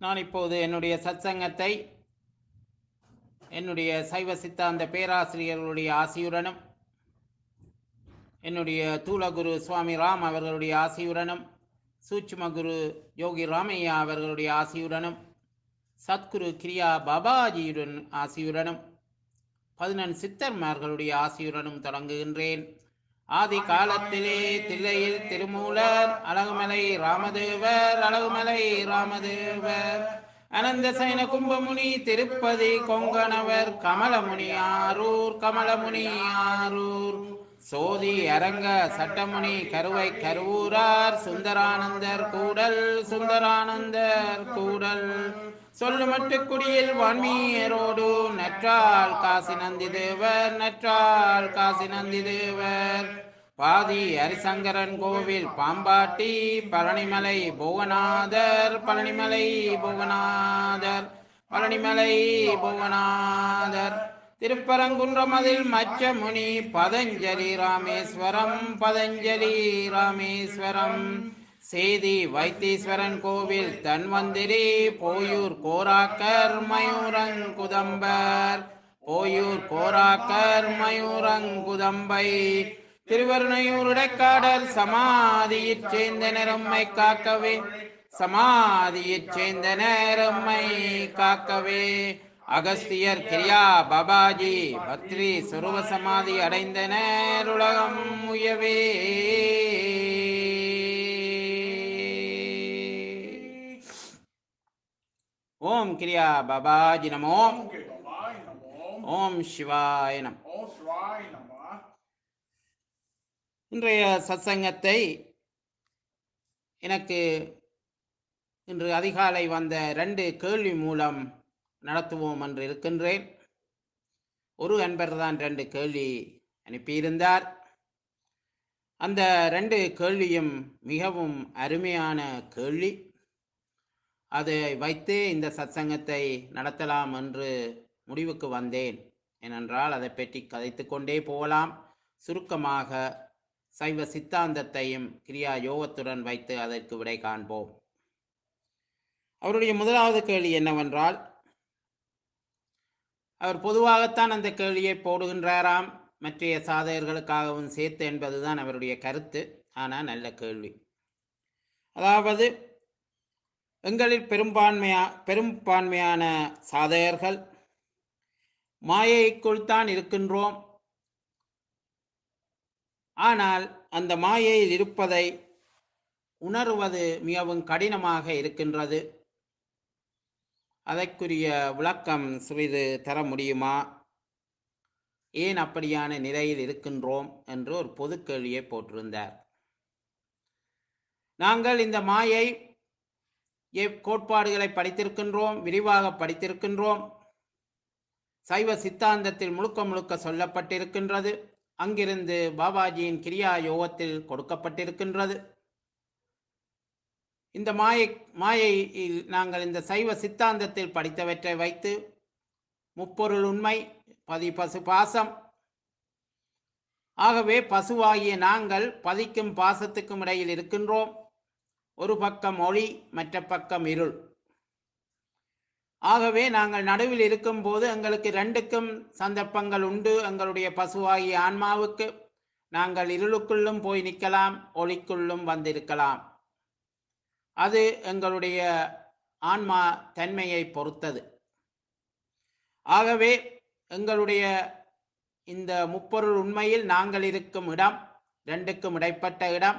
நான் இப்போது என்னுடைய சத்சங்கத்தை என்னுடைய சைவ சித்தாந்த பேராசிரியர்களுடைய ஆசியுடனும் என்னுடைய தூலகுரு சுவாமி ராம் அவர்களுடைய ஆசியுடனும் சூட்சும குரு யோகி ராமையா அவர்களுடைய ஆசியுடனும் சத்குரு கிரியா பாபாஜியுடன் ஆசியுடனும் பதினெண் சித்தர்மார்களுடைய ஆசியுடனும் தொடங்குகின்றேன் ஆதி காலத்திலே தில்லையில் திருமூலர் அழகுமலை ராமதேவர் அழகுமலை ராமதேவர் அனந்த சைன கும்பமுனி திருப்பதி கொங்கணவர் கமலமுனி ஆரூர் கமலமுனி ஆரூர் சோதி அரங்க சட்டமுனி கருவை கருவூரார் சுந்தரானந்தர் கூடல் சுந்தரானந்தர் கூடல் சொல்லுமட்டு குடியில் வான்மீயரோடு நற்றால் காசி நந்தி தேவர் நற்றால் காசி நந்தி தேவர் பாதி ஹரிசங்கரன் கோவில் பாம்பாட்டி பழனிமலை புவனாதர் பழனிமலை புவனாதர் பழனிமலை புவனாதர் திருப்பரங்குன்றமதில் மச்சமுனி பதஞ்சலி ராமேஸ்வரம் பதஞ்சலி ராமேஸ்வரம் சேதி வைத்தீஸ்வரன் கோவில் தன்வந்திரி போயூர் கோராக்கர் மயூரங்குதம்பர் போயூர் கோராக்கர் மயூரங்குதம்பை திருவருணையூருடைக்காடர் சமாதியிற் சேர்ந்த நிறம்மை காக்கவே சமாதியிற் சேர்ந்த நேரம்மை காக்கவே அகஸ்தியர் கிரியா பாபாஜி பத்ரி சுருவ சமாதி அடைந்தனர் உலகம் உயவே ஓம் கிரியா பாபாஜி நமோ ஓம் கேட்டவாய் நமோ ஓம் சிவாய நம ஓம் சிவாய் நம இன்றைய சத்சங்கத்தை எனக்கு இன்று அதிகாலை வந்த ரெண்டு கேள்வி மூலம் நடத்துவோம் என்று இருக்கின்றேன் ஒரு அன்பர் தான் ரெண்டு கேள்வி அனுப்பியிருந்தார் அந்த ரெண்டு கேள்வியும் மிகவும் அருமையான கேள்வி அதை வைத்து இந்த சத்சங்கத்தை நடத்தலாம் என்று முடிவுக்கு வந்தேன் ஏனென்றால் அதை பற்றி கதைத்து கொண்டே போகலாம் சுருக்கமாக சைவ சித்தாந்தத்தையும் கிரியா யோகத்துடன் வைத்து அதற்கு விடை காண்போம் அவருடைய முதலாவது கேள்வி என்னவென்றால் அவர் பொதுவாகத்தான் அந்த கேள்வியை போடுகின்றாராம் மற்றைய சாதகர்களுக்காகவும் சேர்த்து என்பதுதான் அவருடைய கருத்து ஆனால் நல்ல கேள்வி அதாவது எங்களில் பெரும்பான்மையா பெரும்பான்மையான சாதகர்கள் மாயைக்குள் தான் இருக்கின்றோம் ஆனால் அந்த மாயையில் இருப்பதை உணர்வது மிகவும் கடினமாக இருக்கின்றது அதற்குரிய விளக்கம் சிறிது தர முடியுமா ஏன் அப்படியான நிலையில் இருக்கின்றோம் என்று ஒரு பொது கேள்வியை போட்டிருந்தார் நாங்கள் இந்த மாயை எப் கோட்பாடுகளை படித்திருக்கின்றோம் விரிவாக படித்திருக்கின்றோம் சைவ சித்தாந்தத்தில் முழுக்க முழுக்க சொல்லப்பட்டிருக்கின்றது அங்கிருந்து பாபாஜியின் கிரியா யோகத்தில் கொடுக்கப்பட்டிருக்கின்றது இந்த மாயை மாயையில் நாங்கள் இந்த சைவ சித்தாந்தத்தில் படித்தவற்றை வைத்து முப்பொருள் உண்மை பதி பசு பாசம் ஆகவே பசுவாகிய நாங்கள் பதிக்கும் பாசத்துக்கும் இடையில் இருக்கின்றோம் ஒரு பக்கம் ஒளி மற்ற பக்கம் இருள் ஆகவே நாங்கள் நடுவில் இருக்கும்போது எங்களுக்கு ரெண்டுக்கும் சந்தர்ப்பங்கள் உண்டு எங்களுடைய பசுவாகிய ஆன்மாவுக்கு நாங்கள் இருளுக்குள்ளும் போய் நிற்கலாம் ஒளிக்குள்ளும் வந்திருக்கலாம் அது எங்களுடைய ஆன்மா தன்மையை பொறுத்தது ஆகவே எங்களுடைய இந்த முப்பொருள் உண்மையில் நாங்கள் இருக்கும் இடம் ரெண்டுக்கும் இடைப்பட்ட இடம்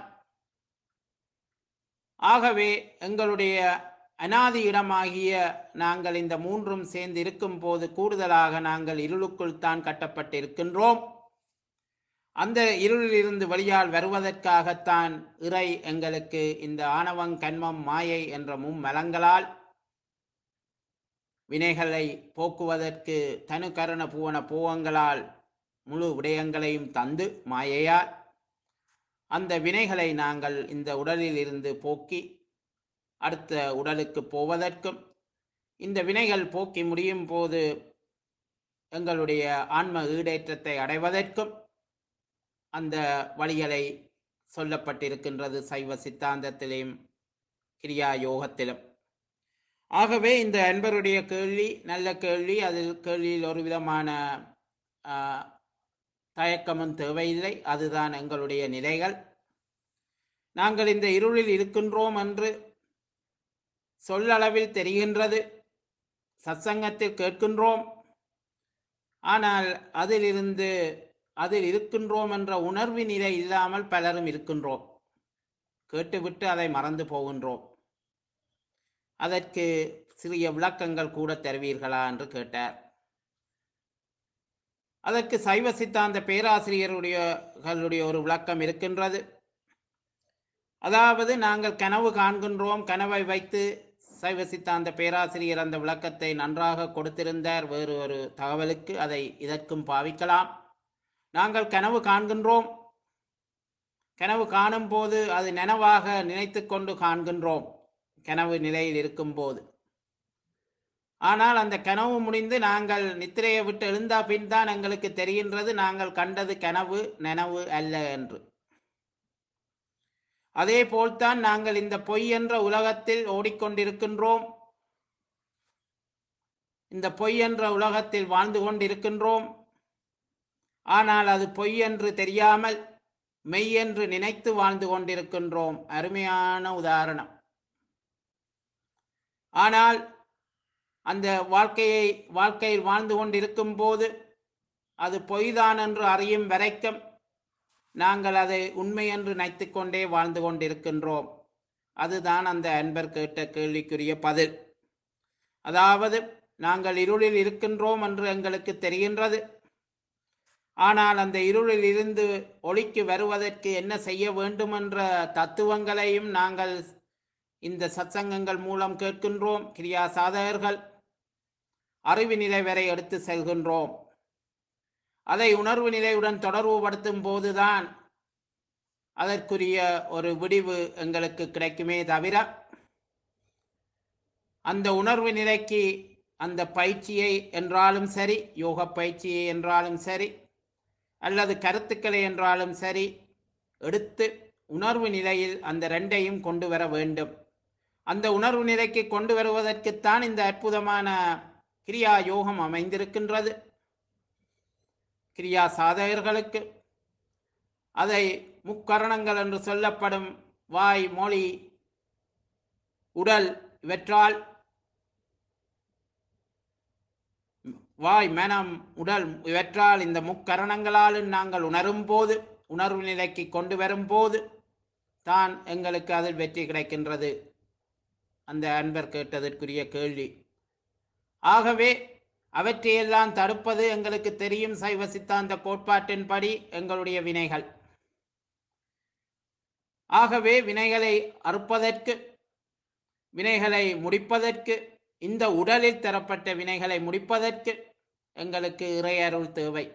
ஆகவே எங்களுடைய அனாதி இடமாகிய நாங்கள் இந்த மூன்றும் சேர்ந்து இருக்கும் போது கூடுதலாக நாங்கள் இருளுக்குள் தான் கட்டப்பட்டிருக்கின்றோம் அந்த இருளிலிருந்து வெளியால் வருவதற்காகத்தான் இறை எங்களுக்கு இந்த ஆணவம் கண்மம் மாயை என்ற மும்மலங்களால் வினைகளை போக்குவதற்கு தனு கரண பூவன பூவங்களால் முழு விடயங்களையும் தந்து மாயையால் அந்த வினைகளை நாங்கள் இந்த உடலில் இருந்து போக்கி அடுத்த உடலுக்கு போவதற்கும் இந்த வினைகள் போக்கி முடியும் போது எங்களுடைய ஆன்ம ஈடேற்றத்தை அடைவதற்கும் அந்த வழிகளை சொல்லப்பட்டிருக்கின்றது சைவ சித்தாந்தத்திலும் கிரியா யோகத்திலும் ஆகவே இந்த அன்பருடைய கேள்வி நல்ல கேள்வி அதில் கேள்வியில் ஒரு விதமான ஆ, தயக்கமும் தேவையில்லை அதுதான் எங்களுடைய நிலைகள் நாங்கள் இந்த இருளில் இருக்கின்றோம் என்று சொல்லளவில் தெரிகின்றது சத்சங்கத்தில் கேட்கின்றோம் ஆனால் அதிலிருந்து அதில் இருக்கின்றோம் என்ற உணர்வு நிலை இல்லாமல் பலரும் இருக்கின்றோம் கேட்டுவிட்டு அதை மறந்து போகின்றோம் அதற்கு சிறிய விளக்கங்கள் கூட தருவீர்களா என்று கேட்டார் அதற்கு சைவ சித்தாந்த பேராசிரியருடைய களுடைய ஒரு விளக்கம் இருக்கின்றது அதாவது நாங்கள் கனவு காண்கின்றோம் கனவை வைத்து சைவ சித்தாந்த பேராசிரியர் அந்த விளக்கத்தை நன்றாக கொடுத்திருந்தார் வேறு ஒரு தகவலுக்கு அதை இதற்கும் பாவிக்கலாம் நாங்கள் கனவு காண்கின்றோம் கனவு காணும் போது அது நனவாக நினைத்து கொண்டு காண்கின்றோம் கனவு நிலையில் இருக்கும்போது ஆனால் அந்த கனவு முடிந்து நாங்கள் நித்திரையை விட்டு எழுந்தா பின் தான் எங்களுக்கு தெரிகின்றது நாங்கள் கண்டது கனவு நனவு அல்ல என்று அதே போல்தான் நாங்கள் இந்த பொய் என்ற உலகத்தில் ஓடிக்கொண்டிருக்கின்றோம் இந்த பொய் என்ற உலகத்தில் வாழ்ந்து கொண்டிருக்கின்றோம் ஆனால் அது பொய் என்று தெரியாமல் மெய் என்று நினைத்து வாழ்ந்து கொண்டிருக்கின்றோம் அருமையான உதாரணம் ஆனால் அந்த வாழ்க்கையை வாழ்க்கையில் வாழ்ந்து கொண்டிருக்கும் போது அது பொய்தான் என்று அறியும் வரைக்கும் நாங்கள் அதை உண்மை என்று நினைத்து கொண்டே வாழ்ந்து கொண்டிருக்கின்றோம் அதுதான் அந்த அன்பர் கேட்ட கேள்விக்குரிய பதில் அதாவது நாங்கள் இருளில் இருக்கின்றோம் என்று எங்களுக்கு தெரிகின்றது ஆனால் அந்த இருளில் இருந்து ஒளிக்கு வருவதற்கு என்ன செய்ய வேண்டும் என்ற தத்துவங்களையும் நாங்கள் இந்த சத்சங்கங்கள் மூலம் கேட்கின்றோம் கிரியா சாதகர்கள் அறிவு நிலை வரை எடுத்து செல்கின்றோம் அதை உணர்வு நிலையுடன் தொடர்புபடுத்தும் போதுதான் அதற்குரிய ஒரு விடிவு எங்களுக்கு கிடைக்குமே தவிர அந்த உணர்வு நிலைக்கு அந்த பயிற்சியை என்றாலும் சரி யோக பயிற்சியை என்றாலும் சரி அல்லது கருத்துக்களை என்றாலும் சரி எடுத்து உணர்வு நிலையில் அந்த ரெண்டையும் கொண்டு வர வேண்டும் அந்த உணர்வு நிலைக்கு கொண்டு வருவதற்குத்தான் இந்த அற்புதமான கிரியா யோகம் அமைந்திருக்கின்றது கிரியா சாதகர்களுக்கு அதை முக்கரணங்கள் என்று சொல்லப்படும் வாய் மொழி உடல் இவற்றால் வாய் மனம் உடல் இவற்றால் இந்த முக்கரணங்களாலும் நாங்கள் உணரும் போது உணர்வு நிலைக்கு கொண்டு வரும் போது தான் எங்களுக்கு அதில் வெற்றி கிடைக்கின்றது அந்த அன்பர் கேட்டதற்குரிய கேள்வி ஆகவே அவற்றையெல்லாம் தடுப்பது எங்களுக்கு தெரியும் சைவ சித்தாந்த கோட்பாட்டின்படி எங்களுடைய வினைகள் ஆகவே வினைகளை அறுப்பதற்கு வினைகளை முடிப்பதற்கு இந்த உடலில் தரப்பட்ட வினைகளை முடிப்பதற்கு எங்களுக்கு இறையருள் தேவை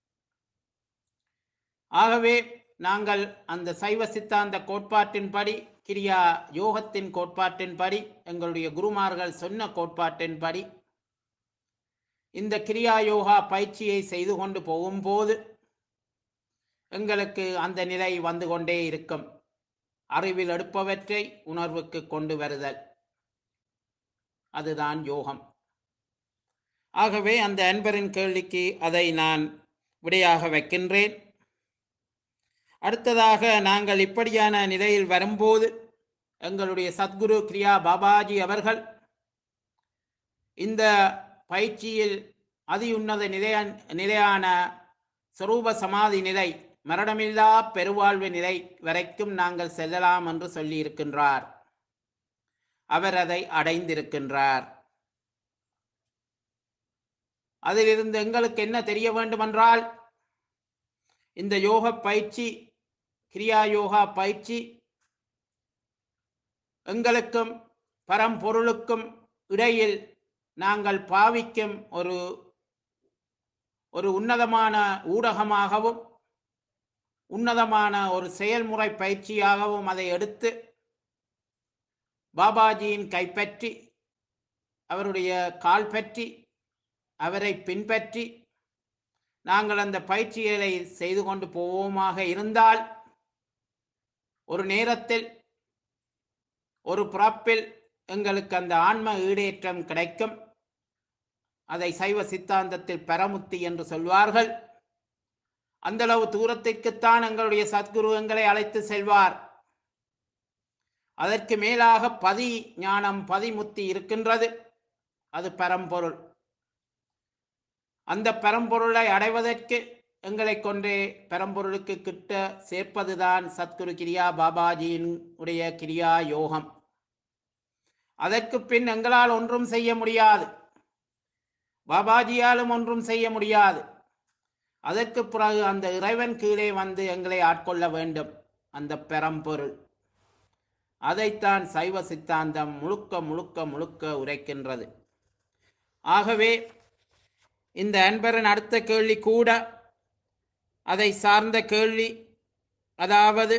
ஆகவே நாங்கள் அந்த சைவ சித்தாந்த கோட்பாட்டின்படி கிரியா யோகத்தின் கோட்பாட்டின்படி எங்களுடைய குருமார்கள் சொன்ன கோட்பாட்டின்படி இந்த கிரியா யோகா பயிற்சியை செய்து கொண்டு போகும்போது எங்களுக்கு அந்த நிலை வந்து கொண்டே இருக்கும் அறிவில் எடுப்பவற்றை உணர்வுக்கு கொண்டு வருதல் அதுதான் யோகம் ஆகவே அந்த அன்பரின் கேள்விக்கு அதை நான் விடையாக வைக்கின்றேன் அடுத்ததாக நாங்கள் இப்படியான நிலையில் வரும்போது எங்களுடைய சத்குரு கிரியா பாபாஜி அவர்கள் இந்த பயிற்சியில் அதியுன்னத நிலைய நிலையான சொரூப சமாதி நிலை மரணமில்லா பெருவாழ்வு நிலை வரைக்கும் நாங்கள் செல்லலாம் என்று சொல்லியிருக்கின்றார் அவர் அதை அடைந்திருக்கின்றார் அதிலிருந்து எங்களுக்கு என்ன தெரிய வேண்டுமென்றால் இந்த யோக பயிற்சி கிரியா யோகா பயிற்சி எங்களுக்கும் பரம்பொருளுக்கும் இடையில் நாங்கள் பாவிக்கும் ஒரு ஒரு உன்னதமான ஊடகமாகவும் உன்னதமான ஒரு செயல்முறை பயிற்சியாகவும் அதை எடுத்து பாபாஜியின் கைப்பற்றி அவருடைய கால் பற்றி அவரை பின்பற்றி நாங்கள் அந்த பயிற்சிகளை செய்து கொண்டு போவோமாக இருந்தால் ஒரு நேரத்தில் ஒரு பிறப்பில் எங்களுக்கு அந்த ஆன்ம ஈடேற்றம் கிடைக்கும் அதை சைவ சித்தாந்தத்தில் பரமுத்தி என்று சொல்வார்கள் அந்த அளவு தூரத்திற்குத்தான் எங்களுடைய சத்குரு எங்களை அழைத்து செல்வார் அதற்கு மேலாக பதி ஞானம் பதிமுத்தி இருக்கின்றது அது பரம்பொருள் அந்த பரம்பொருளை அடைவதற்கு எங்களை கொண்டே பரம்பொருளுக்கு கிட்ட சேர்ப்பதுதான் சத்குரு கிரியா பாபாஜியின் உடைய கிரியா யோகம் அதற்கு பின் எங்களால் ஒன்றும் செய்ய முடியாது பாபாஜியாலும் ஒன்றும் செய்ய முடியாது அதற்கு பிறகு அந்த இறைவன் கீழே வந்து எங்களை ஆட்கொள்ள வேண்டும் அந்த பெரம்பொருள் அதைத்தான் சைவ சித்தாந்தம் முழுக்க முழுக்க முழுக்க உரைக்கின்றது ஆகவே இந்த அன்பரின் அடுத்த கேள்வி கூட அதை சார்ந்த கேள்வி அதாவது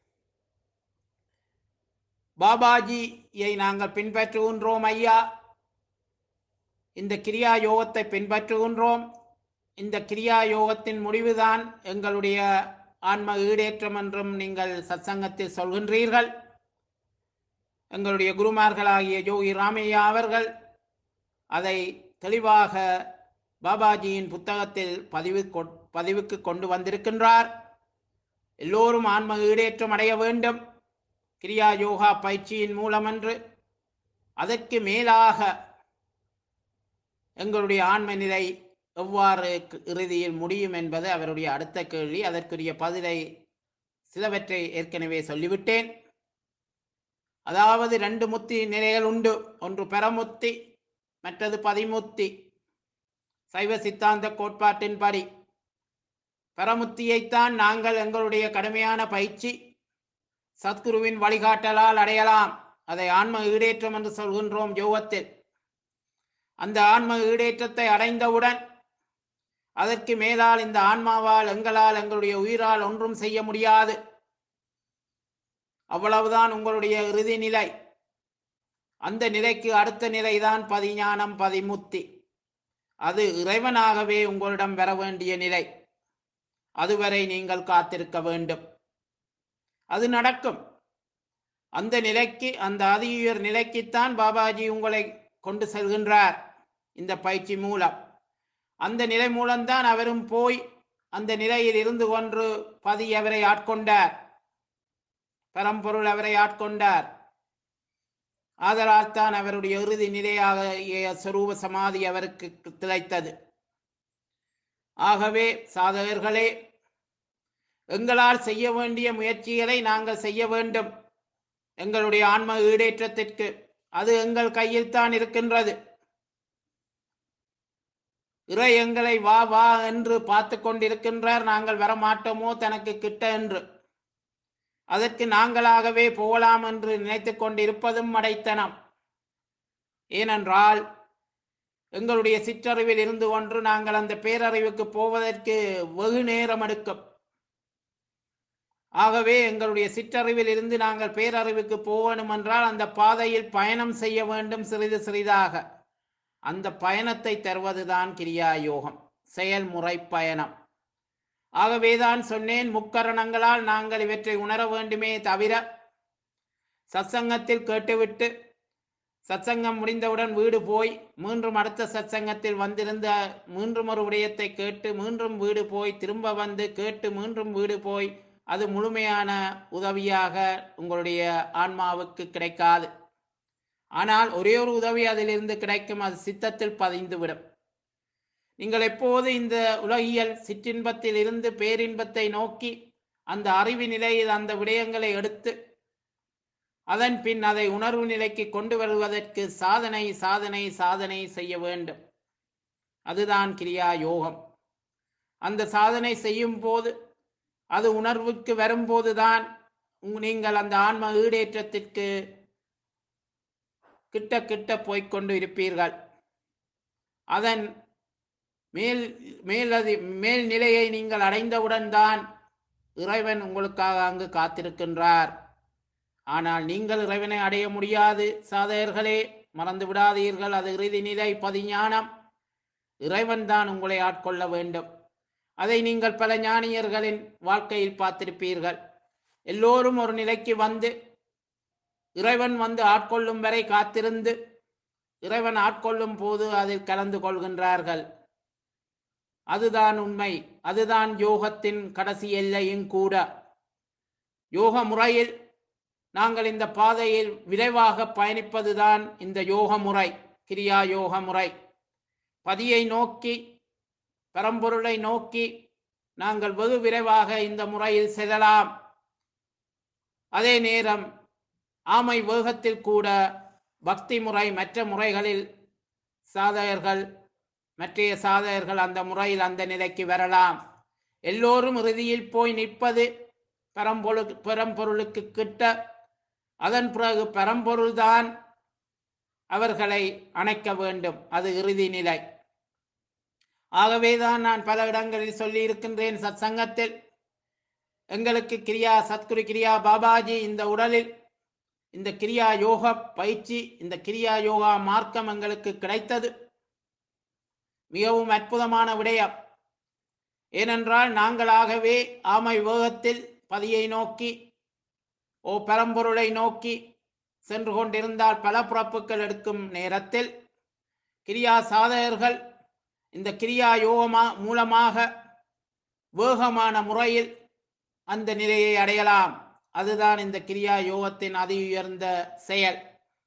பாபாஜியை நாங்கள் பின்பற்றுகின்றோம் ஐயா இந்த கிரியா யோகத்தை பின்பற்றுகின்றோம் இந்த கிரியா யோகத்தின் முடிவுதான் எங்களுடைய ஆன்ம ஈடேற்றம் என்றும் நீங்கள் சத்சங்கத்தில் சொல்கின்றீர்கள் எங்களுடைய குருமார்களாகிய யோகி ராமையா அவர்கள் அதை தெளிவாக பாபாஜியின் புத்தகத்தில் பதிவு கொ- பதிவுக்கு கொண்டு வந்திருக்கின்றார் எல்லோரும் ஆன்ம ஈடேற்றம் அடைய வேண்டும் கிரியா யோகா பயிற்சியின் மூலமன்று அதற்கு மேலாக எங்களுடைய ஆன்ம நிலை எவ்வாறு க- இறுதியில் முடியும் என்பது அவருடைய அடுத்த கேள்வி அதற்குரிய பதிலை சிலவற்றை ஏற்கனவே சொல்லிவிட்டேன் அதாவது ரெண்டு முத்தி நிலைகள் உண்டு ஒன்று பெறமுத்தி மற்றது பதிமுத்தி சைவ சித்தாந்த கோட்பாட்டின்படி பெறமுத்தியைத்தான் நாங்கள் எங்களுடைய கடுமையான பயிற்சி சத்குருவின் வழிகாட்டலால் அடையலாம் அதை ஆன்ம ஈடேற்றம் என்று சொல்கின்றோம் யோகத்தில் அந்த ஆன்ம ஈடேற்றத்தை அடைந்தவுடன் அதற்கு மேலால் இந்த ஆன்மாவால் எங்களால் எங்களுடைய உயிரால் ஒன்றும் செய்ய முடியாது அவ்வளவுதான் உங்களுடைய இறுதி நிலை அந்த நிலைக்கு அடுத்த நிலைதான் பதிஞானம் பதிமுத்தி அது இறைவனாகவே உங்களிடம் வர வேண்டிய நிலை அதுவரை நீங்கள் காத்திருக்க வேண்டும் அது நடக்கும் அந்த நிலைக்கு அந்த அதியுயர் நிலைக்குத்தான் பாபாஜி உங்களை கொண்டு செல்கின்றார் இந்த பயிற்சி மூலம் அந்த நிலை மூலம்தான் அவரும் போய் அந்த நிலையில் இருந்து கொண்டு பதி அவரை ஆட்கொண்டார் பரம்பொருள் அவரை ஆட்கொண்டார் ஆதலால் தான் அவருடைய இறுதி நிலையாக ஏ- சொரூப சமாதி அவருக்கு திளைத்தது ஆகவே சாதகர்களே எங்களால் செய்ய வேண்டிய முயற்சிகளை நாங்கள் செய்ய வேண்டும் எங்களுடைய ஆன்ம ஈடேற்றத்திற்கு அது எங்கள் கையில் தான் இருக்கின்றது இறை எங்களை வா வா என்று பார்த்து கொண்டிருக்கின்றார் நாங்கள் வரமாட்டோமோ தனக்கு கிட்ட என்று அதற்கு நாங்களாகவே போகலாம் என்று நினைத்து கொண்டிருப்பதும் அடைத்தனம் ஏனென்றால் எங்களுடைய சிற்றறிவில் இருந்து கொண்டு நாங்கள் அந்த பேரறிவுக்கு போவதற்கு வெகு நேரம் எடுக்கும் ஆகவே எங்களுடைய சிற்றறிவில் இருந்து நாங்கள் பேரறிவுக்கு போகணும் என்றால் அந்த பாதையில் பயணம் செய்ய வேண்டும் சிறிது சிறிதாக அந்த பயணத்தை தருவதுதான் கிரியா யோகம் செயல்முறை பயணம் ஆகவேதான் சொன்னேன் முக்கரணங்களால் நாங்கள் இவற்றை உணர வேண்டுமே தவிர சத்சங்கத்தில் கேட்டுவிட்டு சத்சங்கம் முடிந்தவுடன் வீடு போய் மீண்டும் அடுத்த சத்சங்கத்தில் வந்திருந்த மீண்டும் ஒரு விடயத்தை கேட்டு மீண்டும் வீடு போய் திரும்ப வந்து கேட்டு மீண்டும் வீடு போய் அது முழுமையான உதவியாக உங்களுடைய ஆன்மாவுக்கு கிடைக்காது ஆனால் ஒரே ஒரு உதவி அதிலிருந்து கிடைக்கும் அது சித்தத்தில் பதிந்துவிடும் நீங்கள் எப்போது இந்த உலகியல் சிற்றின்பத்தில் இருந்து பேரின்பத்தை நோக்கி அந்த அறிவு நிலையில் அந்த விடயங்களை எடுத்து அதன் பின் அதை உணர்வு நிலைக்கு கொண்டு வருவதற்கு சாதனை சாதனை சாதனை செய்ய வேண்டும் அதுதான் கிரியா யோகம் அந்த சாதனை செய்யும் போது அது உணர்வுக்கு வரும்போதுதான் உங்க- நீங்கள் அந்த ஆன்ம ஈடேற்றத்திற்கு கிட்ட கிட்ட போய்க்கொண்டு இருப்பீர்கள் அதன் மேல் மேலதி மேல் நிலையை நீங்கள் அடைந்தவுடன் தான் இறைவன் உங்களுக்காக அங்கு காத்திருக்கின்றார் ஆனால் நீங்கள் இறைவனை அடைய முடியாது சாதகர்களே மறந்து விடாதீர்கள் அது இறுதி நிலை பதிஞானம் இறைவன் தான் உங்களை ஆட்கொள்ள வேண்டும் அதை நீங்கள் பல ஞானியர்களின் வாழ்க்கையில் பார்த்திருப்பீர்கள் எல்லோரும் ஒரு நிலைக்கு வந்து இறைவன் வந்து ஆட்கொள்ளும் வரை காத்திருந்து இறைவன் ஆட்கொள்ளும் போது அதில் கலந்து கொள்கின்றார்கள் அதுதான் உண்மை அதுதான் யோகத்தின் கடைசி எல்லையும் கூட யோக முறையில் நாங்கள் இந்த பாதையில் விரைவாக பயணிப்பதுதான் இந்த யோக முறை கிரியா யோக முறை பதியை நோக்கி பரம்பொருளை நோக்கி நாங்கள் வெகு விரைவாக இந்த முறையில் செல்லலாம் அதே நேரம் ஆமை வேகத்தில் கூட பக்தி முறை மற்ற முறைகளில் சாதகர்கள் மற்றைய சாதகர்கள் அந்த முறையில் அந்த நிலைக்கு வரலாம் எல்லோரும் இறுதியில் போய் நிற்பது பரம்பொரு பரம்பொருளுக்கு கிட்ட அதன் பிறகு பரம்பொருள்தான் அவர்களை அணைக்க வேண்டும் அது இறுதி நிலை ஆகவேதான் நான் பல இடங்களில் சொல்லி இருக்கின்றேன் சத் சங்கத்தில் எங்களுக்கு கிரியா சத்குரு கிரியா பாபாஜி இந்த உடலில் இந்த கிரியா யோகா பயிற்சி இந்த கிரியா யோகா மார்க்கம் எங்களுக்கு கிடைத்தது மிகவும் அற்புதமான விடயம் ஏனென்றால் நாங்களாகவே ஆமை வேகத்தில் பதியை நோக்கி ஓ பரம்பொருளை நோக்கி சென்று கொண்டிருந்தால் பல பிறப்புகள் எடுக்கும் நேரத்தில் கிரியா சாதகர்கள் இந்த கிரியா யோகமா மூலமாக வேகமான முறையில் அந்த நிலையை அடையலாம் அதுதான் இந்த கிரியா யோகத்தின் அதி உயர்ந்த செயல்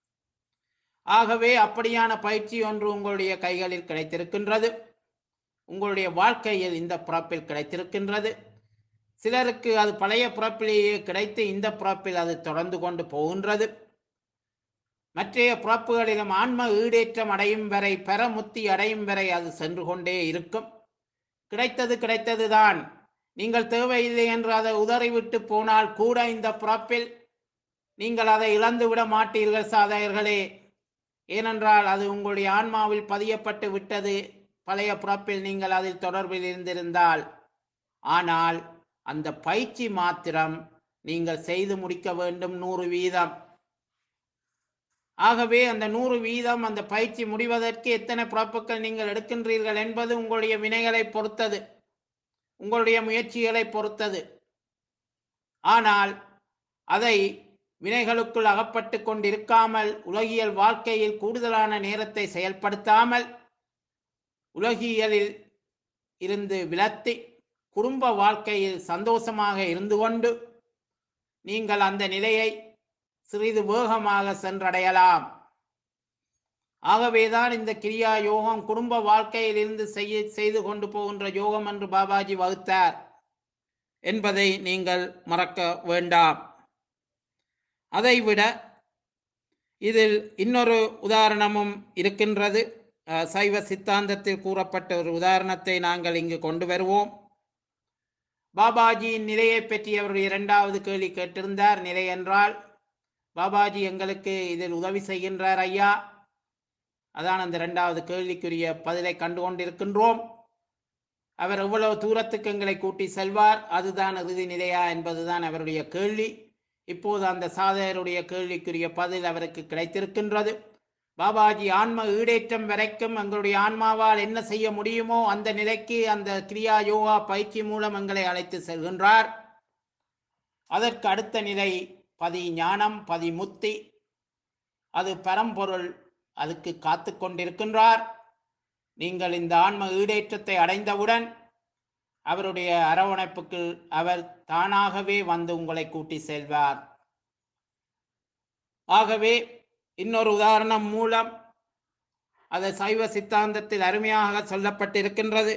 ஆகவே அப்படியான பயிற்சி ஒன்று உங்களுடைய கைகளில் கிடைத்திருக்கின்றது உங்களுடைய வாழ்க்கையில் இந்த பிறப்பில் கிடைத்திருக்கின்றது சிலருக்கு அது பழைய பிறப்பிலேயே கிடைத்து இந்த பிறப்பில் அது தொடர்ந்து கொண்டு போகின்றது மற்றைய பிறப்புகளிலும் ஆன்ம ஈடேற்றம் அடையும் வரை பெறமுத்தி அடையும் வரை அது சென்று கொண்டே இருக்கும் கிடைத்தது கிடைத்ததுதான் நீங்கள் தேவையில்லை என்று அதை உதறிவிட்டு போனால் கூட இந்த பிறப்பில் நீங்கள் அதை இழந்து விட மாட்டீர்கள் சாதகர்களே ஏனென்றால் அது உங்களுடைய ஆன்மாவில் பதியப்பட்டு விட்டது பழைய பிறப்பில் நீங்கள் அதில் தொடர்பில் இருந்திருந்தால் ஆனால் அந்த பயிற்சி மாத்திரம் நீங்கள் செய்து முடிக்க வேண்டும் நூறு வீதம் ஆகவே அந்த நூறு வீதம் அந்த பயிற்சி முடிவதற்கு எத்தனை பிறப்புகள் நீங்கள் எடுக்கின்றீர்கள் என்பது உங்களுடைய வினைகளை பொறுத்தது உங்களுடைய முயற்சிகளை பொறுத்தது ஆனால் அதை வினைகளுக்குள் அகப்பட்டு கொண்டிருக்காமல் உலகியல் வாழ்க்கையில் கூடுதலான நேரத்தை செயல்படுத்தாமல் உலகியலில் இருந்து விலத்தி குடும்ப வாழ்க்கையில் சந்தோஷமாக இருந்து கொண்டு நீங்கள் அந்த நிலையை சிறிது வேகமாக சென்றடையலாம் ஆகவேதான் இந்த கிரியா யோகம் குடும்ப வாழ்க்கையில் இருந்து செய்ய செய்து கொண்டு போகின்ற யோகம் என்று பாபாஜி வகுத்தார் என்பதை நீங்கள் மறக்க வேண்டாம் அதைவிட இதில் இன்னொரு உதாரணமும் இருக்கின்றது அஹ், சைவ சித்தாந்தத்தில் கூறப்பட்ட ஒரு உதாரணத்தை நாங்கள் இங்கு கொண்டு வருவோம் பாபாஜியின் நிலையை பற்றி அவருடைய இரண்டாவது கேள்வி கேட்டிருந்தார் நிலை என்றால் பாபாஜி எங்களுக்கு இதில் உதவி செய்கின்றார் ஐயா அதான் அந்த இரண்டாவது கேள்விக்குரிய பதிலை கண்டு கொண்டிருக்கின்றோம் அவர் எவ்வளவு தூரத்துக்கு எங்களை கூட்டி செல்வார் அதுதான் இறுதி நிலையா என்பதுதான் அவருடைய கேள்வி இப்போது அந்த சாதகருடைய கேள்விக்குரிய பதில் அவருக்கு கிடைத்திருக்கின்றது பாபாஜி ஆன்ம ஈடேற்றம் வரைக்கும் எங்களுடைய ஆன்மாவால் என்ன செய்ய முடியுமோ அந்த நிலைக்கு அந்த கிரியா யோகா பயிற்சி மூலம் எங்களை அழைத்து செல்கின்றார் அதற்கு அடுத்த நிலை பதி ஞானம் பதி முத்தி அது பரம்பொருள் அதுக்கு காத்து கொண்டிருக்கின்றார் நீங்கள் இந்த ஆன்ம ஈடேற்றத்தை அடைந்தவுடன் அவருடைய அரவணைப்புக்கு அவர் தானாகவே வந்து உங்களை கூட்டி செல்வார் ஆகவே இன்னொரு உதாரணம் மூலம் அது சைவ சித்தாந்தத்தில் அருமையாக சொல்லப்பட்டிருக்கின்றது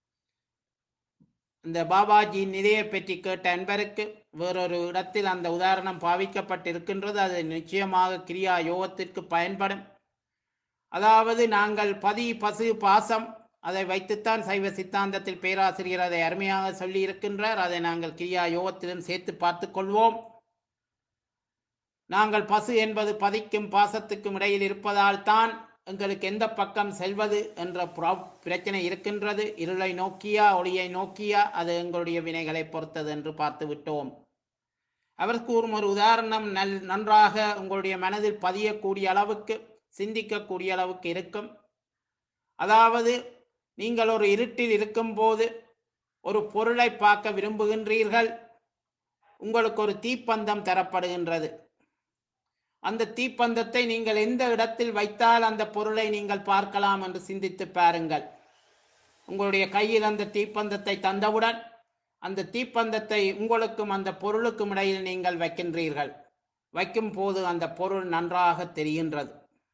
இந்த பாபாஜியின் நிலையை பற்றி கேட்ட அன்பருக்கு வேறொரு இடத்தில் அந்த உதாரணம் பாவிக்கப்பட்டிருக்கின்றது அது நிச்சயமாக கிரியா யோகத்திற்கு பயன்படும் அதாவது நாங்கள் பதி பசு பாசம் அதை வைத்துத்தான் சைவ சித்தாந்தத்தில் பேராசிரியர் அதை அருமையாக சொல்லி இருக்கின்றார் அதை நாங்கள் கிரியா யோகத்திலும் சேர்த்து பார்த்துக் கொள்வோம் நாங்கள் பசு என்பது பதிக்கும் பாசத்துக்கும் இடையில் இருப்பதால் தான் எங்களுக்கு எந்த பக்கம் செல்வது என்ற புற- பிரச்சனை இருக்கின்றது இருளை நோக்கியா ஒளியை நோக்கியா அது எங்களுடைய வினைகளை பொறுத்தது என்று பார்த்து விட்டோம் அவர் கூறும் ஒரு உதாரணம் நல் நன்றாக உங்களுடைய மனதில் பதியக்கூடிய அளவுக்கு சிந்திக்கக்கூடிய அளவுக்கு இருக்கும் அதாவது நீங்கள் ஒரு இருட்டில் இருக்கும்போது ஒரு பொருளை பார்க்க விரும்புகின்றீர்கள் உங்களுக்கு ஒரு தீப்பந்தம் தரப்படுகின்றது அந்த தீப்பந்தத்தை நீங்கள் எந்த இடத்தில் வைத்தால் அந்த பொருளை நீங்கள் பார்க்கலாம் என்று சிந்தித்து பாருங்கள் உங்களுடைய கையில் அந்த தீப்பந்தத்தை தந்தவுடன் அந்த தீப்பந்தத்தை உங்களுக்கும் அந்த பொருளுக்கும் இடையில் நீங்கள் வைக்கின்றீர்கள் வைக்கும் போது அந்த பொருள் நன்றாக தெரிகின்றது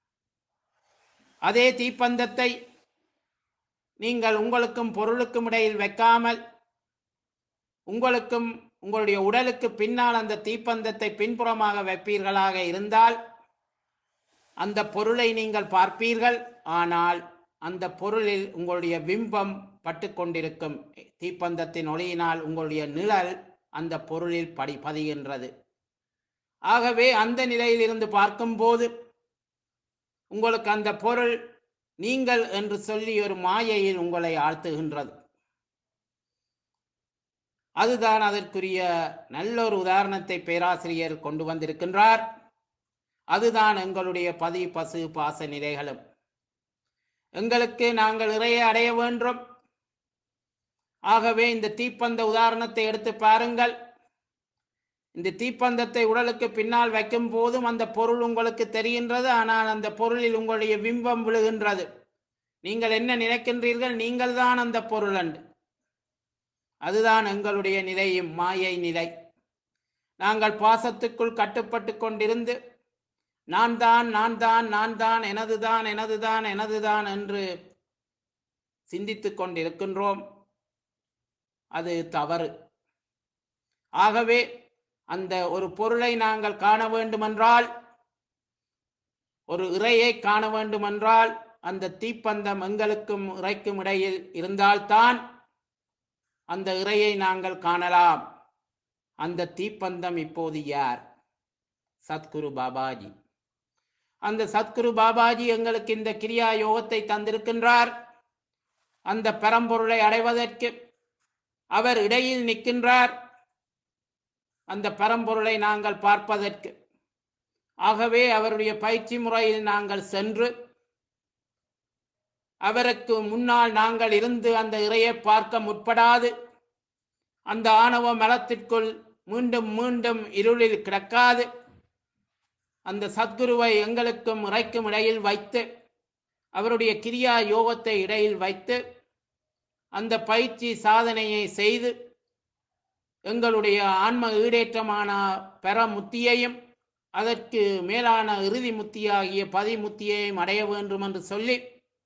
அதே தீப்பந்தத்தை நீங்கள் உங்களுக்கும் பொருளுக்கும் இடையில் வைக்காமல் உங்களுக்கும் உங்களுடைய உடலுக்கு பின்னால் அந்த தீப்பந்தத்தை பின்புறமாக வைப்பீர்களாக இருந்தால் அந்த பொருளை நீங்கள் பார்ப்பீர்கள் ஆனால் அந்த பொருளில் உங்களுடைய பிம்பம் பட்டு கொண்டிருக்கும் தீப்பந்தத்தின் ஒளியினால் உங்களுடைய நிழல் அந்த பொருளில் படி பதிகின்றது ஆகவே அந்த நிலையில் இருந்து பார்க்கும்போது உங்களுக்கு அந்த பொருள் நீங்கள் என்று சொல்லி ஒரு மாயையில் உங்களை ஆழ்த்துகின்றது அதுதான் அதற்குரிய நல்ல ஒரு உதாரணத்தை பேராசிரியர் கொண்டு வந்திருக்கின்றார் அதுதான் எங்களுடைய பதி பசு பாச நிலைகளும் எங்களுக்கு நாங்கள் இறைய அடைய வேண்டும் ஆகவே இந்த தீப்பந்த உதாரணத்தை எடுத்து பாருங்கள் இந்த தீப்பந்தத்தை உடலுக்கு பின்னால் வைக்கும் போதும் அந்த பொருள் உங்களுக்கு தெரிகின்றது ஆனால் அந்த பொருளில் உங்களுடைய பிம்பம் விழுகின்றது நீங்கள் என்ன நினைக்கின்றீர்கள் நீங்கள் தான் அந்த பொருள் அன்று அதுதான் எங்களுடைய நிலையும் மாயை நிலை நாங்கள் பாசத்துக்குள் கட்டுப்பட்டு கொண்டிருந்து நான் தான் நான் தான் நான் தான் எனதுதான் எனதுதான் எனதுதான் என்று சிந்தித்துக் கொண்டிருக்கின்றோம் அது தவறு ஆகவே அந்த ஒரு பொருளை நாங்கள் காண வேண்டுமென்றால் ஒரு இறையை காண வேண்டுமென்றால் அந்த தீப்பந்தம் எங்களுக்கும் இறைக்கும் இடையில் இருந்தால்தான் அந்த இறையை நாங்கள் காணலாம் அந்த தீப்பந்தம் இப்போது யார் சத்குரு பாபாஜி அந்த சத்குரு பாபாஜி எங்களுக்கு இந்த கிரியா யோகத்தை தந்திருக்கின்றார் அந்த பரம்பொருளை அடைவதற்கு அவர் இடையில் நிற்கின்றார் அந்த பரம்பொருளை நாங்கள் பார்ப்பதற்கு ஆகவே அவருடைய பயிற்சி முறையில் நாங்கள் சென்று அவருக்கு முன்னால் நாங்கள் இருந்து அந்த இறையை பார்க்க முற்படாது அந்த ஆணவ மலத்திற்குள் மீண்டும் மீண்டும் இருளில் கிடக்காது அந்த சத்குருவை எங்களுக்கும் இறைக்கும் இடையில் வைத்து அவருடைய கிரியா யோகத்தை இடையில் வைத்து அந்த பயிற்சி சாதனையை செய்து எங்களுடைய ஆன்ம ஈடேற்றமான பெற முத்தியையும் அதற்கு மேலான இறுதி முத்தியாகிய பதிமுத்தியையும் அடைய வேண்டும் என்று சொல்லி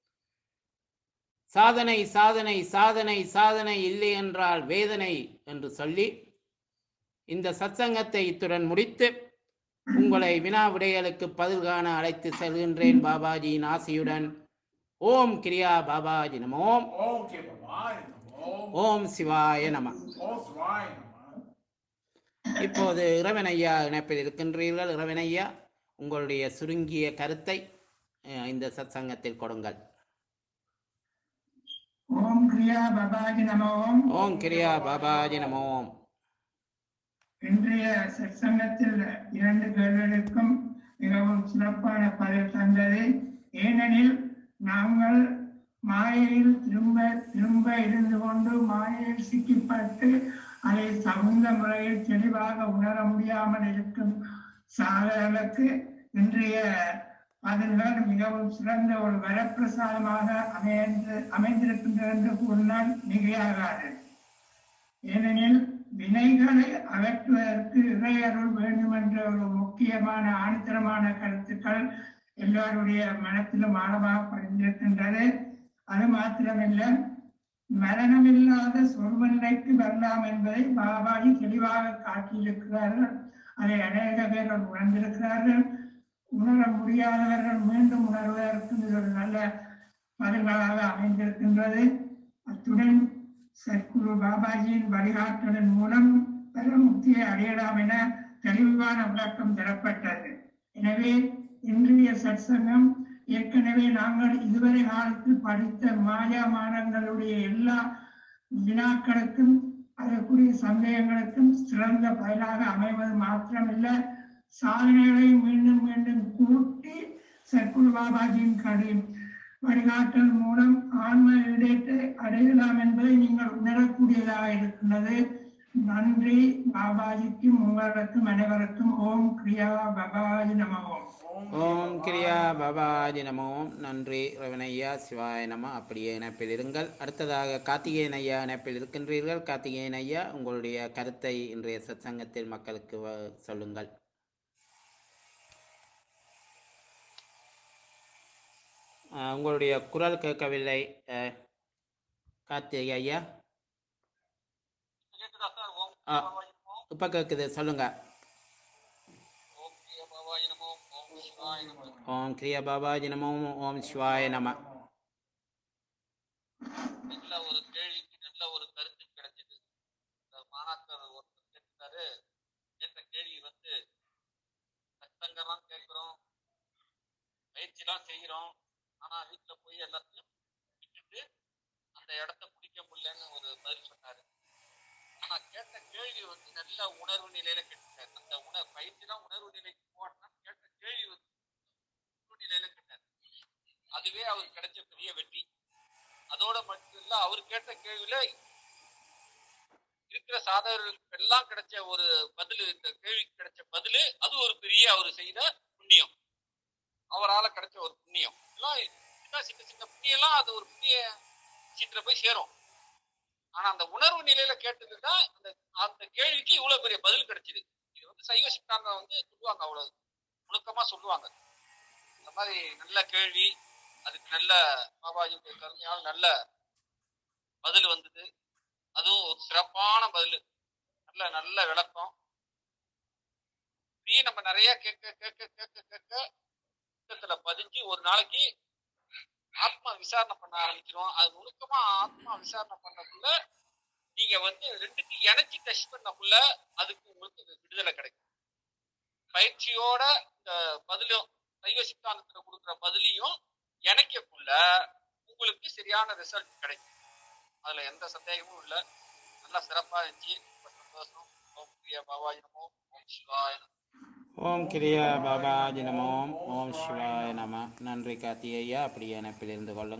சாதனை சாதனை சாதனை சாதனை இல்லை என்றால் வேதனை என்று சொல்லி இந்த சத்சங்கத்தை இத்துடன் முடித்து உங்களை வினா விடைகளுக்கு பதில் காண அழைத்து செல்கின்றேன் பாபாஜியின் ஆசியுடன் ஓம் கிரியா பாபாஜி நமோம் ஓம் கே பவாய் நமோ ஓம் சிவாய நம ஓம் சிவாய் நம இப்போது இறைவனையா இணைப்பில் இருக்கின்றீர்கள் இறைவனையா உங்களுடைய சுருங்கிய கருத்தை அஹ், இந்த சத்சங்கத்தில் கொடுங்கள் ஓம் கிரியா பபாஜி நம ஓம் ஓம் கிரியா பாபாஜி நமோம் இன்றைய சத்சங்கத்தில் இரண்டு கேள்விகளுக்கும் மிகவும் சிறப்பான பதில் தந்தது ஏனெனில் நாங்கள் மாயையில் திரும்ப திரும்ப இருந்து கொண்டு மாயையில் சிக்கிப்பட்டு அதை தகுந்த முறையில் தெளிவாக உணர முடியாமல் இருக்கும் சாதகர்களுக்கு இன்றைய பதில்கள் மிகவும் சிறந்த ஒரு வரப்பிரசாதமாக அமைந்து அமைந்திருக்கின்றது என்று கூறினால் மிகையாகாது ஏனெனில் வினைகளை அகற்றுவதற்கு இறையருள் வேண்டும் என்ற ஒரு முக்கியமான ஆணித்தரமான கருத்துக்கள் எல்லாருடைய மனத்திலும் ஆழமாக பதிந்திருக்கின்றது அது மாத்திரமல்ல மரணமில்லாத சொர்வ நிலைக்கு வரலாம் என்பதை பாபாஜி தெளிவாக காட்டியிருக்கிறார்கள் அதை அநேக பேர்கள் உணர்ந்திருக்கிறார்கள் உணர முடியாதவர்கள் மீண்டும் உணர்வதற்கு இது ஒரு நல்ல பதில்களாக அமைந்திருக்கின்றது அத்துடன் சத்குரு பாபாஜியின் வழிகாட்டலின் மூலம் பரமுக்தியை அடையலாம் என தெளிவான விளக்கம் தரப்பட்டது எனவே இன்றைய சத்சங்கம் ஏற்கனவே நாங்கள் இதுவரை காலத்தில் படித்த மாயா மானங்களுடைய எல்லா வினாக்களுக்கும் அதற்குரிய சந்தேகங்களுக்கும் சிறந்த பதிலாக அமைவது மாத்திரமல்ல சாதனைகளை மீண்டும் மீண்டும் கூட்டி சத்குரு பாபாஜியின் கடி வழிகாட்டல் மூலம் ஆன்ம ஈடேற்றை அடையலாம் என்பதை நீங்கள் உணரக்கூடியதாக இருக்கின்றது நன்றி பாபாஜிக்கும் உங்களுக்கும் அனைவருக்கும் ஓம் கிரியா பாபாஜி நம ஓம் ஓம் கிரியா பாபாஜி நமோ நன்றி ரவணையா சிவாய நம அப்படியே இணைப்பில் இருங்கள் அடுத்ததாக கார்த்திகேயன் ஐயா இணைப்பில் இருக்கின்றீர்கள் கார்த்திகேயன் ஐயா உங்களுடைய கருத்தை இன்றைய சத்சங்கத்தில் மக்களுக்கு வ- சொல்லுங்கள் அஹ், உங்களுடைய குரல் கேட்கவில்லை அஹ், கார்த்திகை ஐயா கேக்குதா சார் ஓம் ஆ. பாபாஜி நமோ இப்போ கேட்குது சொல்லுங்க ஓம் பிரிய பாபாஜி நமோ ஓம் சிவாய நமோ ஓம் கிரியா பாபாஜி நமோ ஓம் சிவாய நம நல்ல ஒரு கேள்விக்கு நல்ல ஒரு கருத்து கிடைச்சது இந்த மாணாக்கர் ஒருத்தர் கேட்டாரு கேட்ட கேள்வி வந்து சத்தங்கெல்லாம் கேட்கிறோம் பயிற்சிலாம் செய்கிறோம் ஆனா வீட்டுல போய் எல்லாத்தையும் விட்டுட்டு அந்த இடத்த பிடிக்க முடியலன்னு ஒரு பதில் சொன்னாரு ஆனா கேட்ட கேள்வி வந்து நல்ல உணர்வு நிலையில கேட்டார் அந்த உணர் பயிற்சிலாம் உணர்வு நிலைக்கு போனா கேட்ட கேள்வி வந்து உணர்வு நிலையில கேட்டார் அதுவே அவருக்கு கிடைச்ச பெரிய வெற்றி அதோட மட்டும் இல்ல அவர் கேட்ட கேள்வியில இருக்கிற சாதகர்களுக்கு எல்லாம் கிடைச்ச ஒரு பதில் இந்த கேள்விக்கு கிடைச்ச பதில் அது ஒரு பெரிய அவர் செய்த புண்ணியம் அவரால கிடைச்ச ஒரு புண்ணியம் எல்லாம் சின்ன சின்ன சின்ன புண்ணியம்லாம் அது ஒரு புண்ணிய சீட்டுல போய் சேரும் ஆனா அந்த உணர்வு நிலையில கேட்டதுதான் அந்த அந்த கேள்விக்கு இவ்வளவு பெரிய பதில் கிடைச்சது இது வந்து சைவ சித்தாந்தம் வந்து சொல்லுவாங்க அவ்வளவு நுணுக்கமா சொல்லுவாங்க இந்த மாதிரி நல்ல கேள்வி அதுக்கு நல்ல பாபாஜியுடைய கருணையால் நல்ல பதில் வந்தது அதுவும் ஒரு சிறப்பான பதில் நல்ல நல்ல விளக்கம் இப்படியே நம்ம நிறைய கேட்க கேட்க கேட்க கேட்க சித்தத்துல பதிஞ்சு ஒரு நாளைக்கு ஆத்மா விசாரணை பண்ண ஆரம்பிக்கிறோம் அது நுணுக்கமா ஆத்மா விசாரணை பண்ணக்குள்ள நீங்க வந்து ரெண்டுத்தையும் இணைச்சு டெஸ்ட் பண்ணக்குள்ள அதுக்கு உங்களுக்கு விடுதலை கிடைக்கும் பயிற்சியோட இந்த பதிலும் சைவ சித்தாந்தத்துல கொடுக்குற பதிலையும் இணைக்கக்குள்ள உங்களுக்கு சரியான ரிசல்ட் கிடைக்கும் அதுல எந்த சந்தேகமும் இல்லை நல்லா சிறப்பா இருந்துச்சு ரொம்ப சந்தோஷம் ஓம் பிரியா பாபாஜி நமோ ஓம் சிவாய நமோ. ஓம் கிரியா பாபாஜி நமோ ஓம் சிவாய நம நன்றி கார்த்திகேயா அப்படியே இணைப்பில் இருந்து கொள்ளுங்கள்